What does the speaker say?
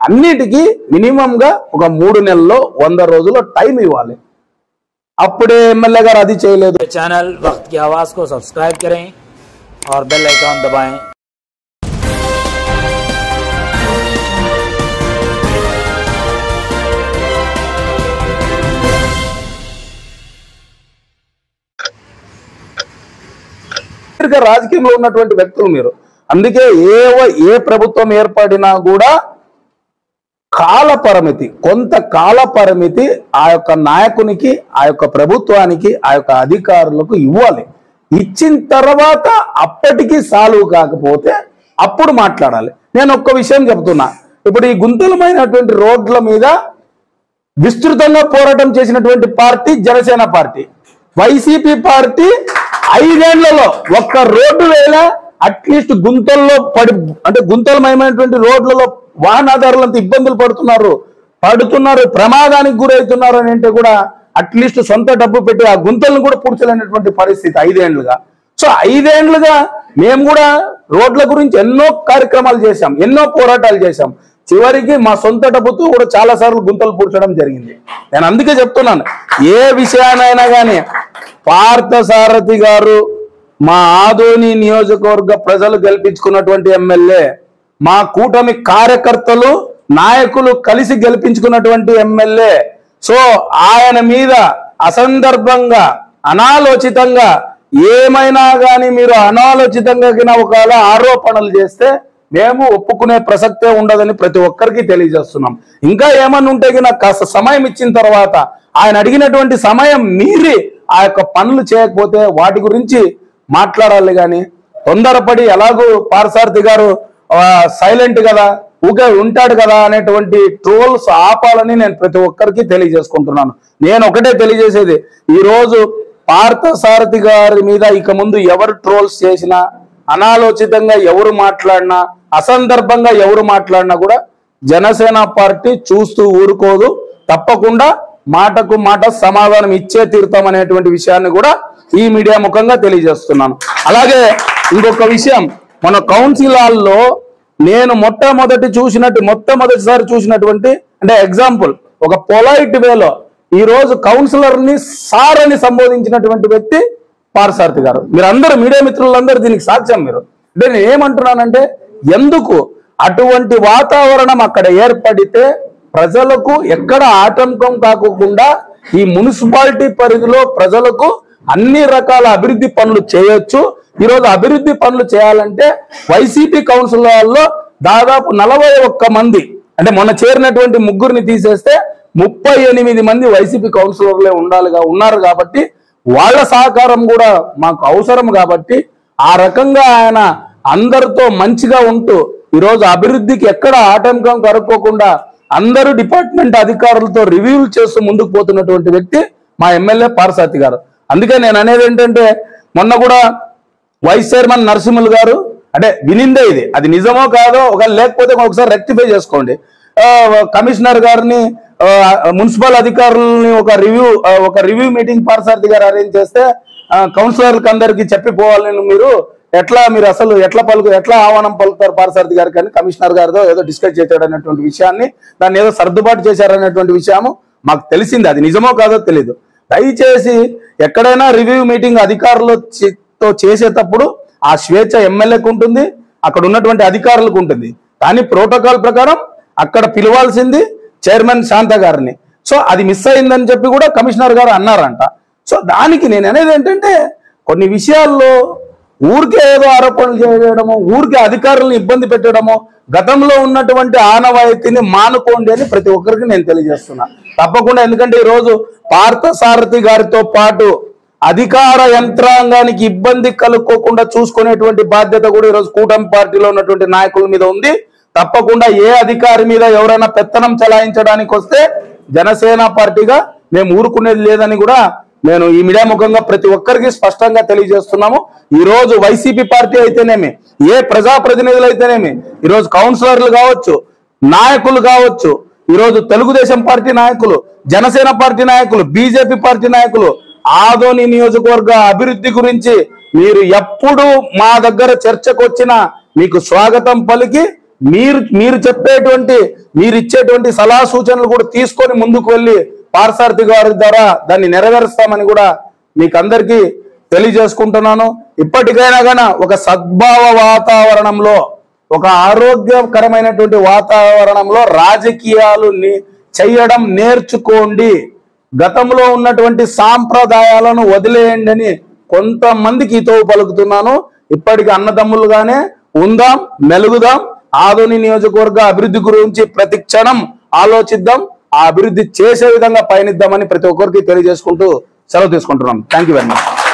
అన్నిటికీ మినిమం గా ఒక మూడు నెలల్లో వంద రోజుల్లో టైం ఇవ్వాలి అప్పుడే ఎమ్మెల్యే గారు అది చేయలేదు चैनल वक्त की आवाज़ को सब्सक्राइब करें और बेल आइकॉन दबाएं దీర్ఘ రాజకీయంలో ఉన్నటువంటి వ్యక్తులు మీరు అందుకే ఏ ఏ ప్రభుత్వం ఏర్పడినా కూడా కాల పరిమితి కొంత కాల పరిమితి ఆ యొక్క నాయకునికి ఆ యొక్క ప్రభుత్వానికి ఆ యొక్క అధికారులకు ఇవ్వాలి ఇచ్చిన తర్వాత అప్పటికి సాల్వ్ కాకపోతే అప్పుడు మాట్లాడాలి నేను ఒక్క విషయం చెప్తున్నా ఇప్పుడు ఈ గుంతలమైనటువంటి రోడ్ల మీద విస్తృతంగా పోరాటం చేసినటువంటి party Janasena party YCP party ఐదేళ్లలో ఒక్క రోడ్డు వేళ అట్లీస్ట్ గుంతల్లో పడి అంటే గుంతలమయమైనటువంటి రోడ్లలో వాహనదారులంతా ఇబ్బందులు పడుతున్నారు పడుతున్నారు ప్రమాదానికి గురవుతున్నారు అని అంటే కూడా అట్లీస్ట్ సొంత డబ్బు పెట్టి ఆ గుంతలను కూడా పూడ్చలేనటువంటి పరిస్థితి ఐదేండ్లుగా సో ఐదేండ్లుగా మేము కూడా రోడ్ల గురించి ఎన్నో కార్యక్రమాలు చేశాం ఎన్నో పోరాటాలు చేశాం చివరికి మా సొంత డబ్బుతో కూడా చాలా సార్లు గుంతలు పూడ్చడం జరిగింది నేను అందుకే చెప్తున్నాను ఏ విషయానైనా కానీ పార్థసారథి గారు మా ఆదోని నియోజకవర్గ ప్రజలు గెలిపించుకున్నటువంటి ఎమ్మెల్యే మా కూటమి కార్యకర్తలు నాయకులు కలిసి గెలిపించుకున్నటువంటి ఎమ్మెల్యే సో ఆయన మీద అసందర్భంగా అనాలోచితంగా ఏమైనా కానీ మీరు అనాలోచితంగా గిన ఒకవేళ ఆరోపణలు చేస్తే మేము ఒప్పుకునే ప్రసక్తే ఉండదని ప్రతి ఒక్కరికి తెలియజేస్తున్నాం ఇంకా ఏమన్నా ఉంటే గిన కాస్త సమయం ఇచ్చిన తర్వాత ఆయన అడిగినటువంటి సమయం మీరి ఆ యొక్క పనులు చేయకపోతే వాటి గురించి మాట్లాడాలి కానీ తొందరపడి ఎలాగూ పారసారథి గారు సైలెంట్ కదా ఊకే ఉంటాడు కదా అనేటువంటి ట్రోల్స్ ఆపాలని నేను ప్రతి ఒక్కరికి తెలియజేసుకుంటున్నాను నేను ఒకటే తెలియజేసేది ఈ రోజు పార్థసారథి గారి మీద ఇక ముందు ఎవరు ట్రోల్స్ చేసినా అనాలోచితంగా ఎవరు మాట్లాడినా అసందర్భంగా ఎవరు మాట్లాడినా కూడా జనసేన పార్టీ చూస్తూ ఊరుకోదు తప్పకుండా మాటకు మాట సమాధానం ఇచ్చే తీరుతాం అనేటువంటి విషయాన్ని కూడా ఈ మీడియా ముఖంగా తెలియజేస్తున్నాను అలాగే ఇంకొక విషయం మన కౌన్సిల్ హాల్లో నేను మొట్టమొదటి చూసినట్టు మొట్టమొదటిసారి చూసినటువంటి అంటే ఎగ్జాంపుల్ ఒక పొలైట్ వేలో ఈ రోజు కౌన్సిలర్ ని సార్ అని సంబోధించినటువంటి వ్యక్తి పారసారథి గారు మీరు అందరూ మీడియా మిత్రులందరూ దీనికి సాక్ష్యం మీరు అంటే నేను ఏమంటున్నానంటే ఎందుకు అటువంటి వాతావరణం అక్కడ ఏర్పడితే ప్రజలకు ఎక్కడ ఆటంకం కాకుండా ఈ మున్సిపాలిటీ పరిధిలో ప్రజలకు అన్ని రకాల అభివృద్ధి పనులు చేయొచ్చు ఈరోజు అభివృద్ధి పనులు చేయాలంటే వైసీపీ కౌన్సిలర్లో దాదాపు నలభై ఒక్క మంది అంటే మొన్న చేరినటువంటి ముగ్గురిని తీసేస్తే ముప్పై ఎనిమిది మంది వైసీపీ కౌన్సిలర్లే ఉండాలిగా ఉన్నారు కాబట్టి వాళ్ళ సహకారం కూడా మాకు అవసరం కాబట్టి ఆ రకంగా ఆయన అందరితో మంచిగా ఉంటూ ఈరోజు అభివృద్ధికి ఎక్కడ ఆటంకం కలుక్కోకుండా అందరూ డిపార్ట్మెంట్ అధికారులతో రివ్యూలు చేస్తూ ముందుకు పోతున్నటువంటి వ్యక్తి మా ఎమ్మెల్యే పారసాతి గారు అందుకే నేను అనేది ఏంటంటే మొన్న కూడా వైస్ చైర్మన్ నరసింహులు గారు అంటే వినిందే ఇది అది నిజమో కాదో ఒకవేళ లేకపోతే ఒకసారి రెక్టిఫై చేసుకోండి ఆ, కమిషనర్ గారిని ఆ, మున్సిపల్ అధికారులని ఒక రివ్యూ ఆ, ఒక రివ్యూ మీటింగ్ పారసారథి గారు అరేంజ్ చేస్తే కౌన్సిలర్లకు అందరికి చెప్పిపోవాలని మీరు ఎట్లా మీరు అసలు ఎట్లా పలుకు ఎట్లా ఆహ్వానం పలుకుతారు పారసారథి గారికి అని కమిషనర్ గారితో ఏదో డిస్కస్ చేశాడు అనేటువంటి విషయాన్ని దాన్ని ఏదో సర్దుబాటు చేశారనేటువంటి విషయము మాకు తెలిసింది అది నిజమో కాదో తెలియదు దయచేసి ఎక్కడైనా రివ్యూ మీటింగ్ అధికారులు చే- తో చేసేటప్పుడు ఆ స్వేచ్ఛ ఎమ్మెల్యేకు ఉంటుంది అక్కడ ఉన్నటువంటి అధికారులకు ఉంటుంది కానీ ప్రోటోకాల్ ప్రకారం అక్కడ పిలవాల్సింది చైర్మన్ శాంత గారిని సో అది మిస్ అయిందని చెప్పి కూడా కమిషనర్ గారు అన్నారంట సో దానికి నేను అనేది ఏంటంటే కొన్ని విషయాల్లో ఊరికే ఏదో ఆరోపణలు చేయడము ఊరికే అధికారులను ఇబ్బంది పెట్టడము గతంలో ఉన్నటువంటి ఆనవాయితీని మానుకోండి అని ప్రతి ఒక్కరికి నేను తెలియజేస్తున్నా తప్పకుండా ఎందుకంటే ఈ రోజు పార్థసారథి గారితో పాటు అధికార యంత్రాంగానికి ఇబ్బంది కలుక్కోకుండా చూసుకునేటువంటి బాధ్యత కూడా ఈరోజు కూటమి పార్టీలో ఉన్నటువంటి నాయకుల మీద ఉంది తప్పకుండా ఏ అధికారి మీద ఎవరైనా పెత్తనం చలాయించడానికి వస్తే జనసేన పార్టీగా మేము ఊరుకునేది లేదని కూడా నేను ఈ మీడియా ముఖంగా ప్రతి ఒక్కరికి స్పష్టంగా తెలియజేస్తున్నాము ఈ రోజు వైసీపీ పార్టీ అయితేనేమి ఏ ప్రజాప్రతినిధులు అయితేనేమి ఈ రోజు కౌన్సిలర్లు కావచ్చు నాయకులు కావచ్చు ఈ రోజు తెలుగుదేశం పార్టీ నాయకులు జనసేన పార్టీ నాయకులు బీజేపీ పార్టీ నాయకులు ఆదోని నియోజకవర్గ అభివృద్ధి గురించి మీరు ఎప్పుడు మా దగ్గర చర్చకు వచ్చినా మీకు స్వాగతం పలికి మీరు మీరు చెప్పేటువంటి మీరు ఇచ్చేటువంటి సలహా సూచనలు కూడా తీసుకొని ముందుకు వెళ్ళి పార్సార్థి గారి ద్వారా దాన్ని నెరవేరుస్తామని కూడా మీకు అందరికీ తెలియజేసుకుంటున్నాను ఇప్పటికైనా గాన ఒక సద్భావ వాతావరణంలో ఒక ఆరోగ్యకరమైనటువంటి వాతావరణంలో రాజకీయాలు ని- చేయడం నేర్చుకోండి గతంలో ఉన్నటువంటి సాంప్రదాయాలను వదిలేయండి అని కొంతమందికి హితవు పలుకుతున్నాను ఇప్పటికి అన్నదమ్ములుగానే ఉందాం మెలుగుదాం ఆదోని నియోజకవర్గ అభివృద్ధి గురించి ప్రతి క్షణం ఆలోచిద్దాం ఆ అభివృద్ధి చేసే విధంగా పయనిద్దామని ప్రతి ఒక్కరికి తెలియజేసుకుంటూ సెలవు తీసుకుంటున్నాం థ్యాంక్ యూ వెరీ మచ్